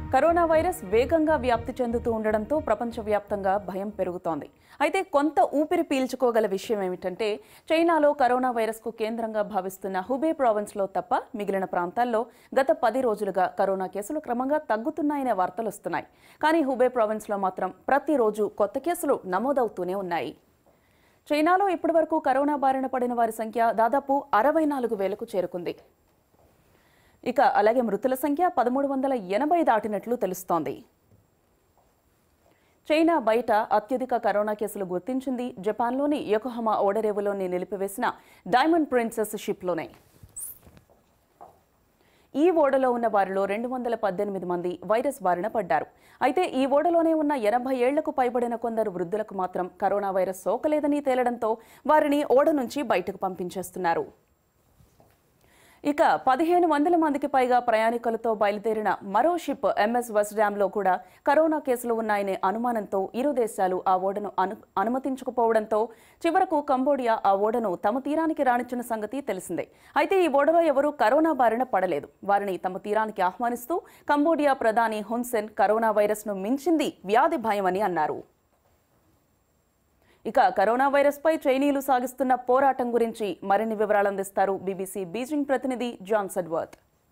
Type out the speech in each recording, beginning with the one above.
Corona virus వేగంగా వ్యాప్తి చెందుతూ ఉండడంతో ప్రపంచవ్యాప్తంగా భయం పెరుగుతోంది అయితే కొంత ఊపిరి పీల్చుకోగల విషయం ఏమిటంటే చైనాలో కరోనా వైరస్కు కేంద్రంగా భావిస్తున్న హుబే ప్రావిన్స్లో తప్ప మిగిలిన ప్రాంతాల్లో గత పది రోజులుగా కరోనా కేసులు క్రమంగా తగ్గుతున్నాయనే వార్తలు వస్తున్నాయి కానీ హుబే ప్రావిన్స్లో మాత్రం ప్రతిరోజు కొత్త కేసులు నమోదవుతూనే ఉన్నాయి చైనాలో ఇప్పటివరకు కరోనా బారిన పడిన వారి సంఖ్య దాదాపు అరవై నాలుగు వేలకు చేరుకుంది ఇక అలాగే మృతుల సంఖ్య పదమూడు వందల ఎనభై దాటినట్లు తెలుస్తోంది చైనా బయట అత్యధిక కరోనా కేసులు గుర్తించింది జపాన్లోని యొకోహమా ఓడరేవులోని నిలిపివేసిన డైమండ్ ప్రిన్సెస్ షిప్లోనే ఈ ఓడలో ఉన్న వారిలో రెండు వందల పద్దెనిమిది మంది వైరస్ బారిన పడ్డారు అయితే ఈ ఓడలోనే ఉన్న ఎనభై ఏళ్లకు పైబడిన కొందరు వృద్ధులకు మాత్రం కరోనా వైరస్ సోకలేదని తేలడంతో వారిని ఓడ నుంచి బయటకు పంపించేస్తున్నారు ఇక పదిహేను వందల మందికి పైగా ప్రయాణికులతో బయలుదేరిన మరో షిప్ ఎంఎస్ వెస్ట్ డ్యాంలో కూడా కరోనా కేసులు ఉన్నాయనే అనుమానంతో ఇరు దేశాలు ఆ ఓడను అను అనుమతించకపోవడంతో చివరకు కంబోడియా ఆ ఓడను తమ తీరానికి రానిచ్చిన సంగతి తెలిసిందే అయితే ఈ ఓడలో ఎవరూ కరోనా బారిన పడలేదు వారిని తమ తీరానికి ఆహ్వానిస్తూ కంబోడియా ప్రధాని హున్సెన్ కరోనా వైరస్ను మించింది వ్యాధి భయమని అన్నారు ఇక కరోనా వైరస్ పై చైనీయులు సాగిస్తున్న పోరాటం గురించి మరిన్ని వివరాలు అందిస్తారు బీబీసీ బీజింగ్ ప్రతినిధి జాన్ సడ్వర్త్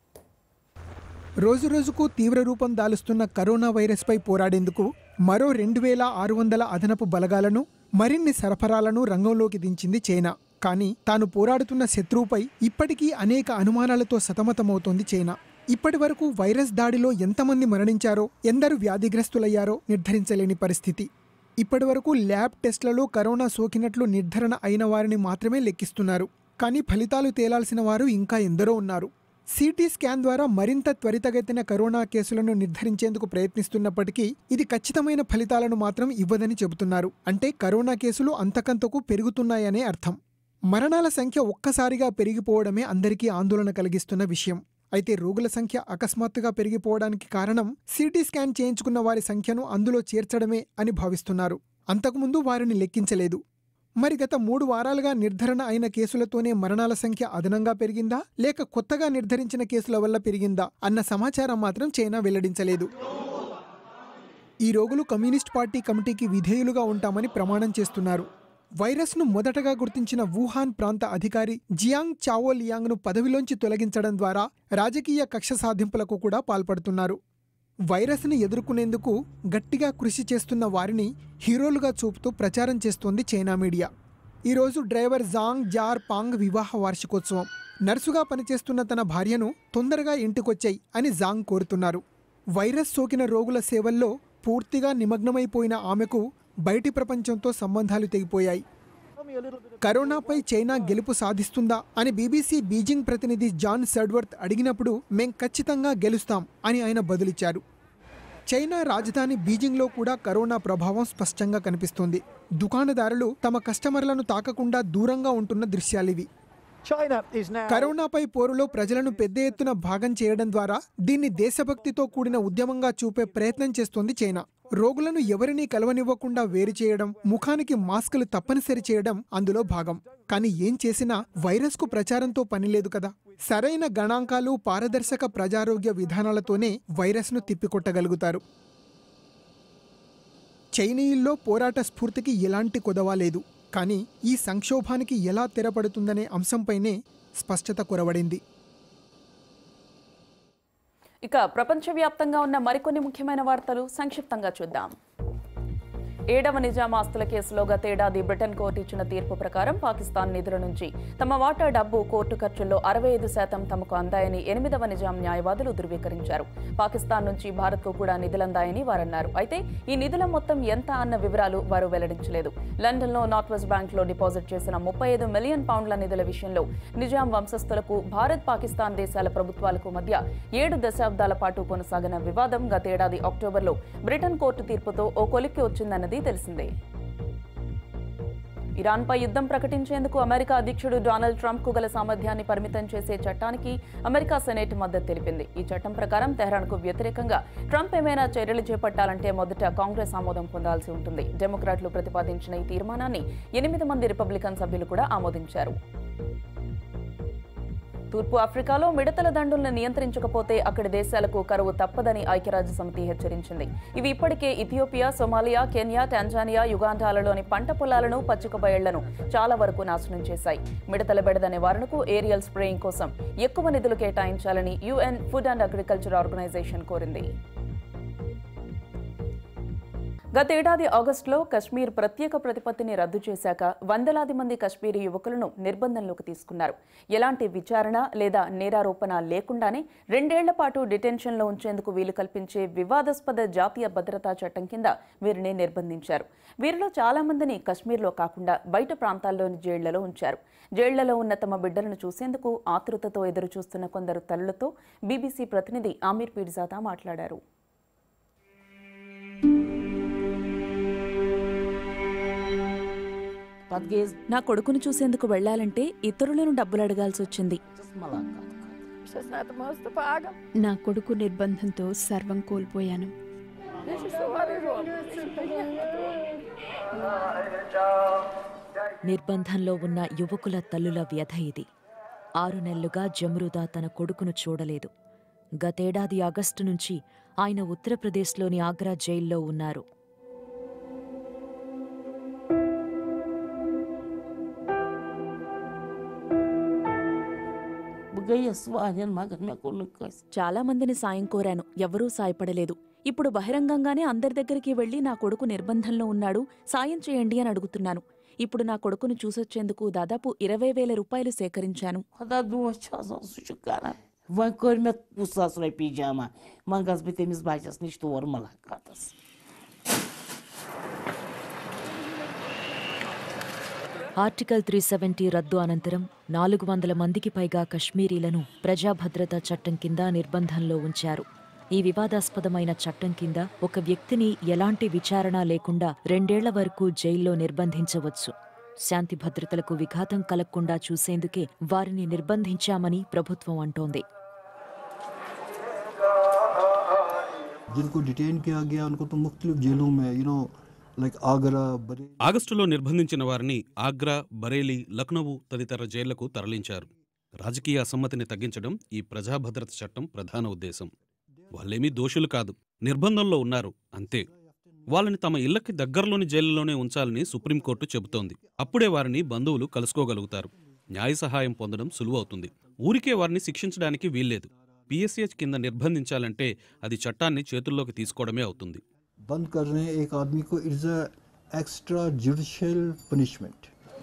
రోజురోజుకు తీవ్ర రూపం దాలుస్తున్న కరోనా వైరస్పై పోరాడేందుకు మరో రెండు వేల ఆరు వందల అదనపు బలగాలను మరిన్ని సరఫరాలను రంగంలోకి దించింది చైనా కానీ తాను పోరాడుతున్న శత్రువుపై ఇప్పటికీ అనేక అనుమానాలతో సతమతమవుతోంది చైనా ఇప్పటి వరకు వైరస్ దాడిలో ఎంతమంది మరణించారో ఎందరు వ్యాధిగ్రస్తులయ్యారో నిర్ధారించలేని పరిస్థితి ఇప్పటి వరకు ల్యాబ్ టెస్ట్లలో కరోనా సోకినట్లు నిర్ధారణ అయిన వారిని మాత్రమే లెక్కిస్తున్నారు కానీ ఫలితాలు తేలాల్సిన వారు ఇంకా ఎందరో ఉన్నారు సిటీ స్కాన్ ద్వారా మరింత త్వరితగతిన కరోనా కేసులను నిర్ధారించేందుకు ప్రయత్నిస్తున్నప్పటికీ ఇది ఖచ్చితమైన ఫలితాలను మాత్రం ఇవ్వదని చెబుతున్నారు అంటే కరోనా కేసులు అంతకంతకు పెరుగుతున్నాయనే అర్థం మరణాల సంఖ్య ఒక్కసారిగా పెరిగిపోవడమే అందరికీ ఆందోళన కలిగిస్తున్న విషయం అయితే రోగుల సంఖ్య అకస్మాత్తుగా పెరిగిపోవడానికి కారణం సిటీ స్కాన్ చేయించుకున్న వారి సంఖ్యను అందులో చేర్చడమే అని భావిస్తున్నారు అంతకుముందు వారిని లెక్కించలేదు మరి గత మూడు వారాలుగా నిర్ధారణ అయిన కేసులతోనే మరణాల సంఖ్య అదనంగా పెరిగిందా లేక కొత్తగా నిర్ధారించిన కేసుల వల్ల పెరిగిందా అన్న సమాచారం మాత్రం చైనా వెల్లడించలేదు ఈ రోగులు కమ్యూనిస్ట్ పార్టీ కమిటీకి విధేయులుగా ఉంటామని ప్రమాణం చేస్తున్నారు వైరస్ను మొదటగా గుర్తించిన వుహాన్ ప్రాంత అధికారి జియాంగ్ చావో లియాంగ్ను పదవిలోంచి తొలగించడం ద్వారా రాజకీయ కక్ష సాధింపులకు కూడా పాల్పడుతున్నారు వైరస్ను ఎదుర్కొనేందుకు గట్టిగా కృషి చేస్తున్న వారిని హీరోలుగా చూపుతూ ప్రచారం చేస్తోంది చైనా మీడియా ఈరోజు డ్రైవర్ జాంగ్ జార్ పాంగ్ వివాహ వార్షికోత్సవం నర్సుగా పనిచేస్తున్న తన భార్యను తొందరగా ఇంటికొచ్చాయి అని జాంగ్ కోరుతున్నారు వైరస్ సోకిన రోగుల సేవల్లో పూర్తిగా నిమగ్నమైపోయిన ఆమెకు బయటి ప్రపంచంతో సంబంధాలు తెగిపోయాయి కరోనాపై చైనా గెలుపు సాధిస్తుందా అని బీబీసీ బీజింగ్ ప్రతినిధి జాన్ సడ్వర్త్ అడిగినప్పుడు మేం ఖచ్చితంగా గెలుస్తాం అని ఆయన బదులిచ్చారు చైనా రాజధాని బీజింగ్లో కూడా కరోనా ప్రభావం స్పష్టంగా కనిపిస్తోంది దుకాణదారులు తమ కస్టమర్లను తాకకుండా దూరంగా ఉంటున్న దృశ్యాలివి China is now. కరోనాపై పోరులో ప్రజలను పెద్ద ఎత్తున భాగం చేయడం ద్వారా దీన్ని దేశభక్తితో కూడిన ఉద్యమంగా చూపే ప్రయత్నం చేస్తోంది చైనా రోగులను ఎవరినీ కలవనివ్వకుండా వేరు చేయడం ముఖానికి మాస్కులు తప్పనిసరి చేయడం అందులో భాగం కానీ ఏం చేసినా వైరస్కు ప్రచారంతో పనిలేదు కదా సరైన గణాంకాలు పారదర్శక ప్రజారోగ్య విధానాలతోనే వైరస్ను తిప్పికొట్టగలుగుతారు చైనీయుల్లో పోరాట స్ఫూర్తికి ఎలాంటి కొదవా లేదు కానీ ఈ సంక్షోభానికి ఎలా తెరపడుతుందనే అంశంపైనే స్పష్టత కొరవడింది ఇక ప్రపంచవ్యాప్తంగా ఉన్న మరికొన్ని ముఖ్యమైన వార్తలు సంక్షిప్తంగా చూద్దాం ఏడవ నిజాం ఆస్తుల కేసులో గతేడాది బ్రిటన్ కోర్టు ఇచ్చిన తీర్పు ప్రకారం పాకిస్తాన్ నిధుల నుంచి తమ వాటా డబ్బు కోర్టు ఖర్చుల్లో అరవై ఐదు శాతం తమకు అందాయని ఎనిమిదవ నిజాం న్యాయవాదులు ధృవీకరించారు పాకిస్తాన్ నుంచి భారత్కు కూడా నిధులందాయని వారన్నారు అయితే ఈ నిధుల మొత్తం ఎంత అన్న వివరాలు వారు వెల్లడించలేదు లండన్లో నార్త్ వెస్ట్ బ్యాంక్లో డిపాజిట్ చేసిన ముప్పై ఐదు మిలియన్ పౌండ్ల నిధుల విషయంలో నిజాం వంశస్థులకు భారత్ పాకిస్తాన్ దేశాల ప్రభుత్వాలకు మధ్య ఏడు దశాబ్దాల పాటు కొనసాగిన వివాదం గతేడాది అక్టోబర్లో బ్రిటన్ కోర్టు తీర్పుతో ఓ కొలిక్కి వచ్చిందన్నది తెలిసిందే ఇరాన్పై యుద్ధం ప్రకటించేందుకు అమెరికా అధ్యక్షుడు డొనాల్డ్ ట్రంప్ కు గల సామర్థ్యాన్ని పరిమితం చేసే చట్టానికి అమెరికా సెనేట్ మద్దతు తెలిపింది ఈ చట్టం ప్రకారం తెహ్రాన్కు వ్యతిరేకంగా ట్రంప్ ఏమైనా చర్యలు చేపట్టాలంటే మొదట కాంగ్రెస్ ఆమోదం పొందాల్సి ఉంటుంది డెమోక్రాట్లు ప్రతిపాదించిన ఈ తీర్మానాన్ని ఎనిమిది మంది రిపబ్లికన్ సభ్యులు కూడా ఆమోదించారు తూర్పు ఆఫ్రికాలో మిడతల దండులను నియంత్రించకపోతే అక్కడి దేశాలకు కరువు తప్పదని ఐక్యరాజ్య సమితి హెచ్చరించింది ఇవి ఇప్పటికే ఇథియోపియా సొమాలియా కెన్యా టాంజానియా యుగాండాలలోని పంట పొలాలను పచ్చిక బయళ్లను చాలా వరకు నాశనం చేశాయి మిడతల బెడద నివారణకు ఏరియల్ స్ప్రేయింగ్ కోసం ఎక్కువ నిధులు కేటాయించాలని UN food and agriculture organisation కోరింది గతేడాది ఆగస్టులో కశ్మీర్ ప్రత్యేక ప్రతిపత్తిని రద్దు చేశాక వందలాది మంది కశ్మీరీ యువకులను నిర్బంధంలోకి తీసుకున్నారు ఎలాంటి విచారణ లేదా నేరారోపణ లేకుండానే రెండేళ్ల పాటు డిటెన్షన్లో ఉంచేందుకు వీలు కల్పించే వివాదాస్పద జాతీయ భద్రతా చట్టం కింద వీరిని నిర్బంధించారు వీరిలో చాలా మందిని కశ్మీర్లో కాకుండా బయట ప్రాంతాల్లోని జైళ్లలో ఉంచారు జైళ్లలో ఉన్న తమ బిడ్డలను చూసేందుకు ఆతృతతో ఎదురు చూస్తున్న కొందరు తల్లులతో బీబీసీ ప్రతినిధి ఆమీర్ పీర్జాదా మాట్లాడారు Pode gez నా కొడుకును చూసేందుకు వెళ్లాలంటే ఇతరులను డబ్బులు అడగాల్సి వచ్చింది malaca. Vocês não tomam essa paga. నా కొడుకు నిర్బంధంతో సర్వం కోల్పోయాను Deixa o senhor ir, João. నిర్బంధంలో ఉన్న యువకుల తల్లుల వ్యధ ఇది ఆరు నెలలుగా జమ్రుదా తన కొడుకును చూడలేదు గతేడాది ఆగస్టు నుంచి ఆయన ఉత్తరప్రదేశ్లోని ఆగ్రా జైల్లో ఉన్నారు Bugai suarian magan me kulukas. చాలా మందిని సాయం కోరాను ఎవరూ సాయపడలేదు ఇప్పుడు బహిరంగంగానే అందరి దగ్గరికి వెళ్లి నా కొడుకు నిర్బంధంలో ఉన్నాడు సాయం చేయండి అని అడుగుతున్నాను ఇప్పుడు నా కొడుకును చూసొచ్చేందుకు దాదాపు ఇరవై వేల రూపాయలు సేకరించాను Roda duas chazão sujo cara. Vai cor me pusas lai pijama. Mangas betemis bajas nisto war malacatas. Article three seventy రద్దు అనంతరం నాలుగు వందల మందికి పైగా కశ్మీరీలను ప్రజాభద్రతా చట్టం కింద నిర్బంధంలో ఉంచారు ఈ వివాదాస్పదమైన చట్టం కింద ఒక వ్యక్తిని ఎలాంటి విచారణ లేకుండా రెండేళ్ల వరకు జైల్లో నిర్బంధించవచ్చు శాంతి భద్రతలకు విఘాతం కలగకుండా చూసేందుకే వారిని నిర్బంధించామని ప్రభుత్వం అంటోంది जिनको डिटेन किया गया उनको तो मुख्तलिफ जेलों में you know like Agra Bareilly ఆగస్టులో నిర్బంధించిన వారిని ఆగ్రా బరేలీ లక్నవూ తదితర జైళ్లకు తరలించారు రాజకీయ అసమ్మతిని తగ్గించడం ఈ ప్రజాభద్రత చట్టం ప్రధాన ఉద్దేశం వాళ్ళేమీ దోషులు కాదు నిర్బంధంలో ఉన్నారు అంతే వాళ్ళని తమ ఇళ్లకి దగ్గరలోని జైలులోనే ఉంచాలని సుప్రీంకోర్టు చెబుతోంది అప్పుడే వారిని బంధువులు కలుసుకోగలుగుతారు న్యాయ సహాయం పొందడం సులువవుతుంది ఊరికే వారిని శిక్షించడానికి వీల్లేదు పిఎస్సిహెచ్ కింద నిర్బంధించాలంటే అది చట్టాన్ని చేతుల్లోకి తీసుకోవడమే అవుతుంది बंद कर रहे हैं एक आदमी को it's a extra judicial punishment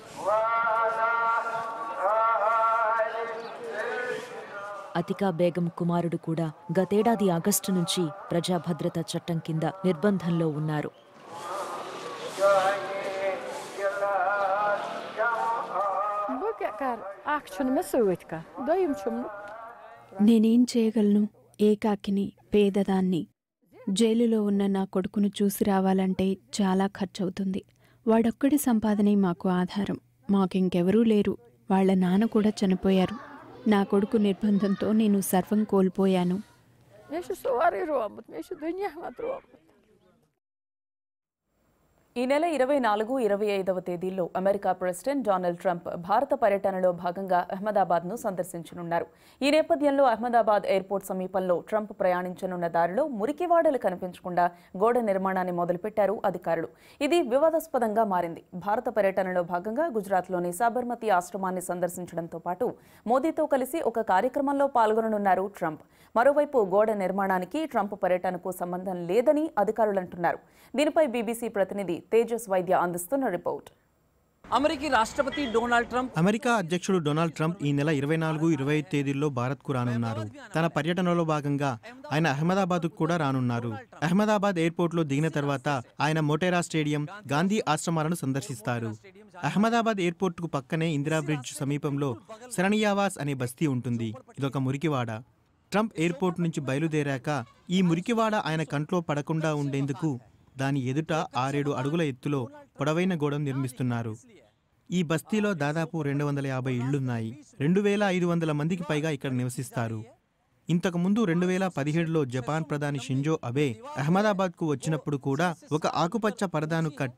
Atika Begum కుమారుడు కూడా గతేడాది ఆగస్టు నుంచి ప్రజాభద్రత చట్టం కింద నిర్బంధంలో ఉన్నారు Boa, cara. Ah, que tinha messuit, cara. Daí um chum. నేనేం చేయగలను ఏకాకిని పేదదాన్ని జైలులో ఉన్న నా కొడుకును చూసి రావాలంటే చాలా ఖర్చవుతుంది వాడొక్కడి సంపాదనే మాకు ఆధారం మాకింకెవరూ లేరు వాళ్ళ నాన్న కూడా చనిపోయారు నా కొడుకు నిర్బంధంతో నేను సర్వం కోల్పోయాను Deixa o senhor ir, João. Deixa o dinheiro, matrão. ఈ నెల ఇరవై నాలుగు ఇరవై ఐదవ తేదీల్లో అమెరికా ప్రెసిడెంట్ డొనాల్డ్ ట్రంప్ భారత పర్యటనలో భాగంగా అహ్మదాబాద్ను సందర్శించనున్నారు ఈ నేపథ్యంలో అహ్మదాబాద్ ఎయిర్పోర్ట్ సమీపంలో ట్రంప్ ప్రయాణించనున్న దారిలో మురికివాడలు కనిపించకుండా గోడ నిర్మాణాన్ని మొదలుపెట్టారు అధికారులు ఇది వివాదాస్పదంగా మారింది భారత పర్యటనలో భాగంగా గుజరాత్లోని సాబర్మతి ఆశ్రమాన్ని సందర్శించడంతో పాటు మోదీతో కలిసి ఒక కార్యక్రమంలో పాల్గొననున్నారు ట్రంప్ మరోవైపు గోడ నిర్మాణానికి ట్రంప్ పర్యటనకు సంబంధం లేదని అధికారులు అంటున్నారు దీనిపై బీబీసీ ప్రతినిధి తేజస్ వైద్య అందిస్తున్న రిపోర్ట్ అమెరికా రాష్ట్రపతి డొనాల్డ్ ట్రంప్ అమెరికా అధ్యక్షుడు డొనాల్డ్ ట్రంప్ ఈ నెల ఇరవై నాలుగు ఇరవై ఐదు తేదీల్లో భారత్కు రానున్నారు తన పర్యటనలో భాగంగా ఆయన అహ్మదాబాద్కు కూడా రానున్నారు అహ్మదాబాద్ ఎయిర్పోర్ట్లో దిగిన తర్వాత ఆయన మోటేరా స్టేడియం గాంధీ ఆశ్రమాలను సందర్శిస్తారు అహ్మదాబాద్ ఎయిర్పోర్టుకు పక్కనే ఇందిరా బ్రిడ్జ్ సమీపంలో శరణియావాస్ అనే బస్తీ ఉంటుంది ఇదొక మురికివాడ ట్రంప్ ఎయిర్పోర్ట్ నుంచి బయలుదేరాక ఈ మురికివాడ ఆయన కంట్లో పడకుండా ఉండేందుకు దాని ఎదుట ఆరేడు అడుగుల ఎత్తులో పొడవైన గోడ నిర్మిస్తున్నారు ఈ బస్తీలో దాదాపు రెండు వందల యాభై ఇళ్లున్నాయి రెండు వేల ఐదు వందల మందికి పైగా ఇక్కడ నివసిస్తారు ఇంతకుముందు రెండు వేల పదిహేడులో జపాన్ ప్రధాని షింజో అబే అహ్మదాబాద్కు వచ్చినప్పుడు కూడా ఒక ఆకుపచ్చ పరదాను కట్టి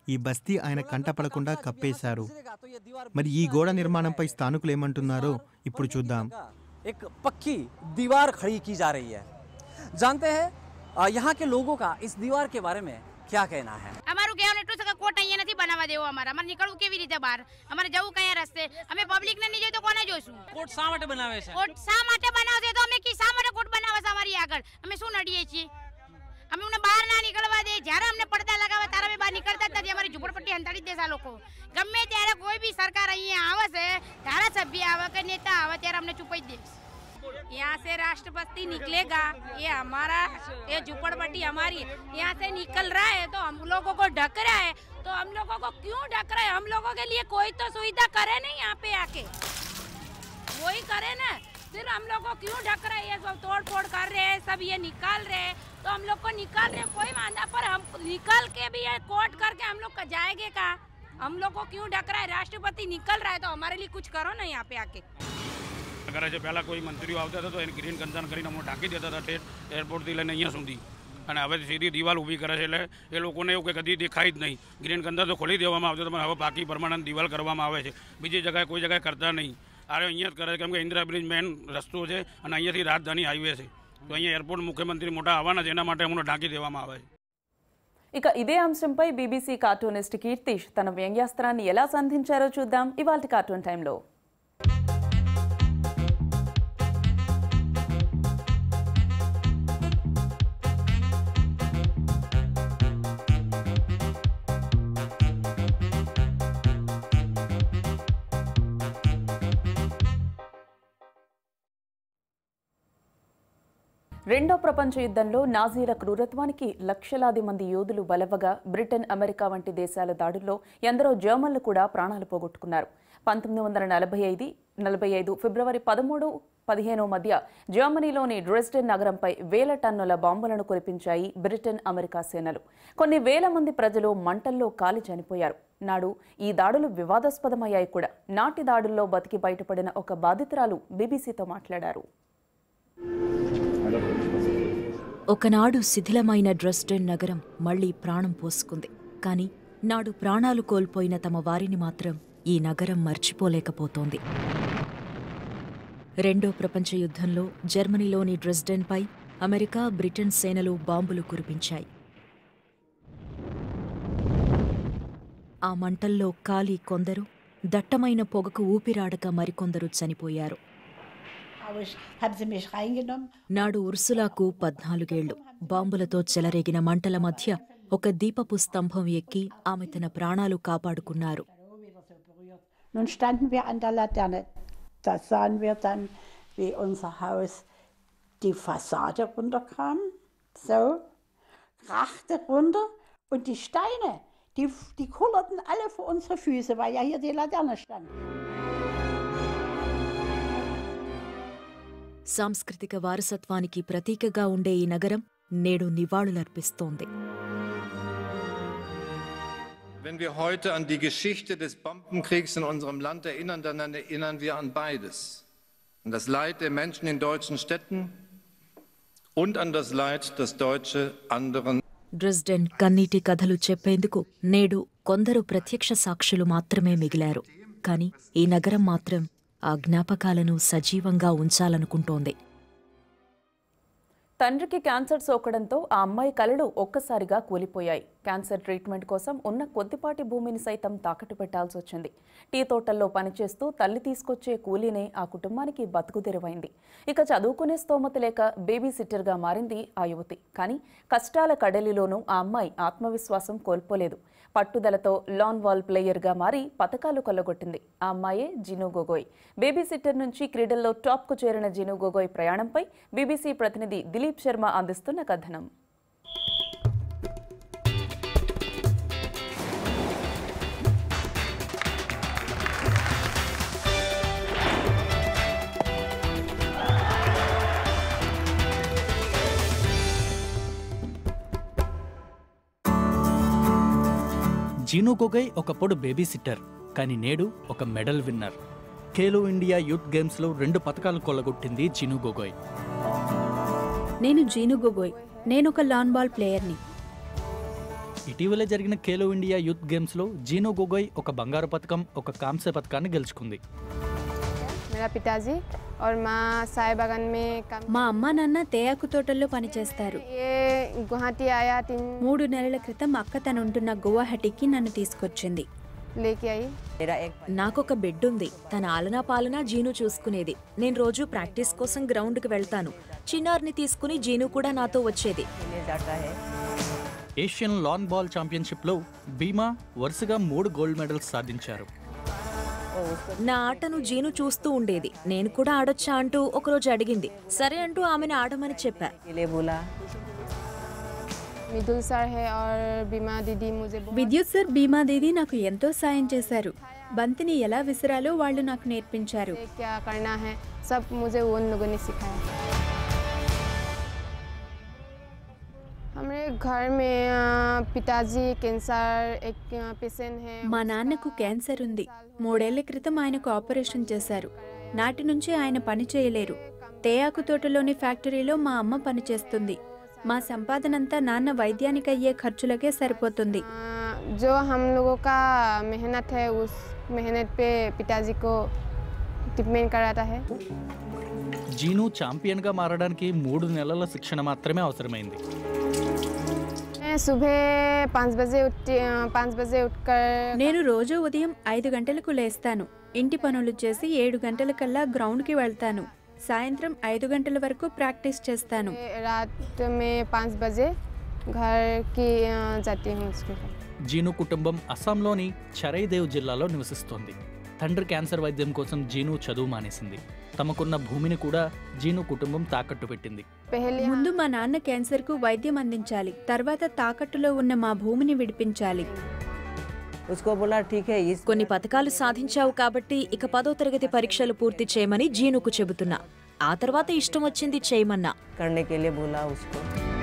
ఈ బస్తీ ఆయన కంటపడకుండా కప్పేశారు మరి ఈ గోడ నిర్మాణంపై స్థానికులు ఏమంటున్నారో ఇప్పుడు చూద్దాం एक पक्की दीवार खड़ी की जा रही है जानते हैं अ, यहाँ के लोगों का इस दीवार के बारे में क्या कहना है અમારું કહેવાનું એટલું છે કે કોટ અહીંયા નથી બનાવવા દેવો અમારે અમારે નીકળવું કેવી રીતે બહાર અમારે જવું કયા રસ્તે અમે પબ્લિક ને નહીં જોઈએ તો કોને જોઈશું કોટ શા માટે બનાવે છે કોટ શા માટે બનાવશે તો અમે કી શા માટે કોટ બનાવે છે અમારી આગળ અમે શું નડીએ છીએ અમે અમને બહાર ના નીકળવા દે જ્યારે અમને પડદા લગાવે ત્યારે અમે બહાર નીકળતા જ નથી અમારી ઝુંપડપટ્ટી હંતાડી દેશે આ લોકો ગમે ત્યારે કોઈ બી સરકાર અહીંયા આવે છે ધારાસભ્ય આવે કે નેતા આવે ત્યારે અમને ચૂપાઈ દે यहाँ से राष्ट्रपति निकलेगा ये हमारा ये झुपड़पट्टी हमारी है यहाँ से निकल रहा है तो हम लोगों को ढक रहा है तो हम लोगों को क्यों ढक रहा है हम लोगों के लिए कोई तो सुविधा करे नहीं यहाँ पे आके वही करे ना फिर हम लोग को क्यों ढक रहे हैं ये सब तोड़ फोड़ कर रहे हैं सब ये निकाल रहे हैं तो हम लोग को निकाल रहे हैं कोई वादा पर हम निकाल के भी ये कोट करके हम लोग का जाएंगे का हम लोग को क्यों ढक रहा है राष्ट्रपति निकल रहा है तो हमारे लिए कुछ करो ना यहाँ पे आके કરે છે પહેલાં કોઈ મંત્રીઓ આવતા હતા તો એને ગ્રીન કંસન કરીને અમને ઢાંકી દેતા હતા ઠેઠ એરપોર્ટથી લઈને અહીંયા સુધી અને હવે સીધી દિવાલ ઊભી કરે છે એટલે એ લોકોને એવું કે કદી દેખાય જ નહીં ગ્રીન કંસર તો ખોલી દેવામાં આવતો હતો પણ હવે બાકી પરમાનન્ટ દિવાલ કરવામાં આવે છે બીજી જગ્યાએ કોઈ જગ્યાએ કરતા નહીં અરે અહીંયા જ કરે છે કેમ કે ઇન્દિરા બ્રિજ મેન રસ્તો છે અને અહીંયાથી રાજધાની હાઈવે છે તો અહીંયા એરપોર્ટ મુખ્યમંત્રી મોટા આવવાના છે એના માટે અમને ઢાંકી દેવામાં આવે છે ఇక ఇదే అంశంపై బీబీసీ కార్టూనిస్ట్ కీర్తిష్ తన వ్యంగ్యాస్త్రాన్ని ఎలా సంధించారో చూద్దాం ఇవాల్టి కార్టూన్ టైంలో రెండో ప్రపంచ యుద్ధంలో నాజీల క్రూరత్వానికి లక్షలాది మంది యోధులు బలవగా బ్రిటన్ అమెరికా వంటి దేశాల దాడుల్లో ఎందరో జర్మన్లు కూడా ప్రాణాలు పోగొట్టుకున్నారు పంతొమ్మిది వందల నలభై ఐదు నలభై ఐదు ఫిబ్రవరి పదమూడు పదిహేను మధ్య జర్మనీలోని డ్రెస్డెన్ నగరంపై వేల టన్నుల బాంబులను కురిపించాయి బ్రిటన్ అమెరికా సేనలు కొన్ని వేల మంది ప్రజలు మంటల్లో కాలి చనిపోయారు నాడు ఈ దాడులు వివాదాస్పదమయ్యాయి కూడా నాటి దాడుల్లో బతికి బయటపడిన ఒక బాధితురాలు బీబీసీతో మాట్లాడారు ఒకనాడు శిథిలమైన డ్రెస్డెన్ నగరం మళ్లీ ప్రాణం పోసుకుంది కాని నాడు ప్రాణాలు కోల్పోయిన తమ వారిని మాత్రం ఈ నగరం మర్చిపోలేకపోతోంది రెండో ప్రపంచ యుద్ధంలో జర్మనీలోని డ్రెస్డెన్పై అమెరికా బ్రిటన్ సేనలు బాంబులు కురిపించాయి ఆ మంటల్లో కాలి కొందరు దట్టమైన పొగకు ఊపిరాడక మరికొందరు చనిపోయారు haben sie mich reingenommen. నాడు ఉర్సులాకు పద్నాలుగేళ్లు బాంబులతో చెలరేగిన మంటల మధ్య ఒక దీపపు స్తంభం ఎక్కి ఆమె తన ప్రాణాలు కాపాడుకున్నారు Nun standen wir an der Laterne. Da sahen wir dann, wie unser Haus die Fassade runterkam, so, krachte runter und die Steine, die, die kullerten alle vor unsere Füße, weil ja hier die Laterne stand. సాంస్కృతిక వారసత్వానికి ప్రతీకగా ఉండే ఈ నగరం నేడు నివాళులర్పిస్తోంది Wenn wir heute an die Geschichte des Bombenkriegs in unserem Land erinnern, dann erinnern wir an beides. An das Leid der Menschen in deutschen Städten und an das Leid, das Deutsche anderen Dresden కన్నీటి కథలు చెప్పేందుకు నేడు కొందరు ప్రత్యక్ష సాక్షులు మాత్రమే మిగిలారు కాని ఈ నగరం మాత్రం ఆ జ్ఞాపకాలను సజీవంగా ఉంచాలనుకుంటోంది తండ్రికి క్యాన్సర్ సోకడంతో ఆ అమ్మాయి కలలు ఒక్కసారిగా కూలిపోయాయి క్యాన్సర్ ట్రీట్మెంట్ కోసం ఉన్న కొద్దిపాటి భూమిని సైతం తాకట్టు పెట్టాల్సి వచ్చింది టీ తోటల్లో పనిచేస్తూ తల్లి తీసుకొచ్చే కూలీనే ఆ కుటుంబానికి బతుకు తెరువైంది ఇక చదువుకునే స్తోమత లేక బేబీ సిట్టర్గా మారింది ఆ యువతి కానీ కష్టాల కడలిలోనూ ఆ అమ్మాయి ఆత్మవిశ్వాసం కోల్పోలేదు పట్టుదలతో లాన్ వాల్ ప్లేయర్గా మారి పథకాలు కొల్లగొట్టింది ఆ అమ్మాయే జిను గొగోయ్ బేబీ సిట్టర్ నుంచి క్రీడల్లో టాప్కు చేరిన జిను గొగోయ్ ప్రయాణంపై బీబీసీ ప్రతినిధి దిలీప్ శర్మ అందిస్తున్న కథనం జీను గొగై ఒకప్పుడు బేబీ సిట్టర్ కానీ నేడు ఒక medal winner Khelo India youth గేమ్స్లో రెండు పథకాలు కొల్లగొట్టింది జీను గొగోయ్ నేను జీను గొగోయ్ నేనొక లాన్ బాల్ ప్లేయర్ని ఇటీవలే జరిగిన ఖేలో ఇండియా యూత్ గేమ్స్లో జీనో గొగోయ్ ఒక బంగారు పథకం ఒక కాంస్య పథకాన్ని గెలుచుకుంది मेरा पिताजी और माँ साय बागान में काम మా అమ్మా నాన్న తేయాకు తోటల్లో పనిచేస్తారు ये गुवाहाटी आया तीन మూడు నెలల క్రితం అక్క తనుంటున్న గువాహటికి నన్ను తీసుకొచ్చింది लेके आई నాకొక బిడ్డ ఉంది తన ఆలనా పాలనా జీను చూసుకునేది నేను రోజు ప్రాక్టీస్ కోసం గ్రౌండ్కి వెళ్తాను చిన్నారిని తీసుకుని జీను కూడా నాతో వచ్చేది ఏషియన్ లాన్ బాల్ ఛాంపియన్షిప్లో భీమా వరుసగా మూడు గోల్డ్ మెడల్స్ సాధించారు నా ఆటను జీను చూస్తూ ఉండేది నేను కూడా ఆడొచ్చా అంటూ ఒకరోజు అడిగింది సరే అంటూ ఆమెను ఆడమని చెప్పా मिदुल सर है और बीमा दीदी मुझे बहुत విద్యుత్ సార్ భీమా దీది నాకు ఎంతో సాయం చేశారు బంతిని ఎలా విసిరాలో వాళ్ళు నాకు నేర్పించారు क्या करना है सब मुझे उन लोगों ने सिखाया हमारे घर में अ, पिताजी कैंसर एक पेशेंट है మా నాన్నకు క్యాన్సర్ ఉంది మూడేళ్ల క్రితం ఆయనకు ఆపరేషన్ చేశారు నాటి నుంచి ఆయన పని చేయలేరు తేయాకు తోటలోని ఫ్యాక్టరీలో మా అమ్మ పనిచేస్తుంది మా సంపాదనంతా నాన్న వైద్యానికి అయ్యే ఖర్చులకే సరిపోతుంది जो हम लोगों का मेहनत है उस मेहनत पे पिताजी को ट्रीटमेंट कराता है జీను ఛాంపియన్గా మారడానికి మూడు నెలల శిక్షణ మాత్రమే అవసరమైంది मैं सुबह पाँच बजे उठती पाँच बजे उठकर నేను రోజు ఉదయం ఐదు గంటలకు లేస్తాను ఇంటి పనులు చేసి ఏడు గంటలకల్లా గ్రౌండ్కి వెళ్తాను సాయంత్రం ఐదు గంటల వరకు ప్రాక్టీస్ చేస్తాను रात में पाँच बजे घर की अ, जाती हूँ उसके घर జీను కుటుంబం అస్సాంలోని చరైదేవ్ జిల్లాలో నివసిస్తోంది తండ్రి క్యాన్సర్ వైద్యం కోసం జీను చదువు మానేసింది తమకున్న భూమిని కూడా జీను కుటుంబం తాకట్టు పెట్టింది ముందు మా నాన్న క్యాన్సర్కు వైద్యం అందించాలి తర్వాత తాకట్టులో ఉన్న మా భూమిని విడిపించాలి కొన్ని పథకాలు సాధించావు కాబట్టి ఇక పదో తరగతి పరీక్షలు పూర్తి చేయమని జీనుకు చెబుతున్నా ఆ తర్వాత ఇష్టం వచ్చింది చేయమన్నా करने के लिए बोला उसको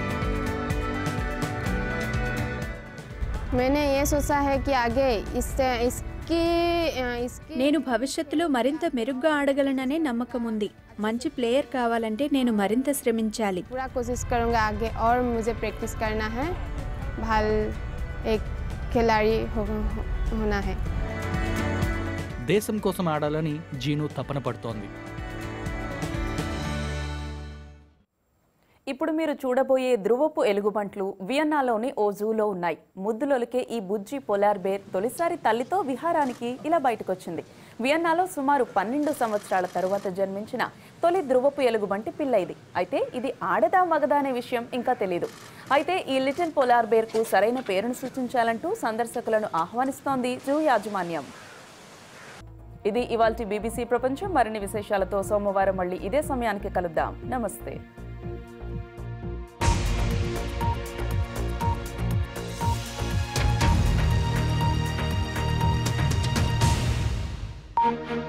मैंने ये सोचा है कि आगे इस इसकी अ, इसकी నేను భవిష్యత్తులో మరింత మెరుగ్గా ఆడగలననే నమ్మకం ఉంది మంచి ప్లేయర్ కావాలంటే నేను మరింత శ్రమించాలి पूरा कोशिश करूँगा आगे और मुझे प्रैक्टिस करना है भाल एक खिलाड़ी हो, होना है దేశం కోసం ఆడాలని జీను తపన పడుతోంది ఇప్పుడు మీరు చూడబోయే ధ్రువపు ఎలుగుబంట్లు వియన్నాలోని ఓ జూలో ఉన్నాయి ముద్దులొలికే ఈ బుజ్జి పొలార్ బేర్ తొలిసారి తల్లితో విహారానికి ఇలా బయటకొచ్చింది వియన్నాలో సుమారు పన్నెండు సంవత్సరాల తరువాత జన్మించిన తొలి ధ్రువపు ఎలుగుబంటి పిల్ల ఇది అయితే ఇది ఆడదా మగదా అనే విషయం ఇంకా తెలియదు అయితే ఈ లిటిల్ పొలార్ బేర్కు సరైన పేరును సూచించాలంటూ సందర్శకులను ఆహ్వానిస్తోంది జూ యాజమాన్యం ఇది ఇవాల్టి బీబీసీ ప్రపంచం మరిన్ని విశేషాలతో సోమవారం మళ్ళీ ఇదే సమయానికి కలుద్దాం నమస్తే Thank you.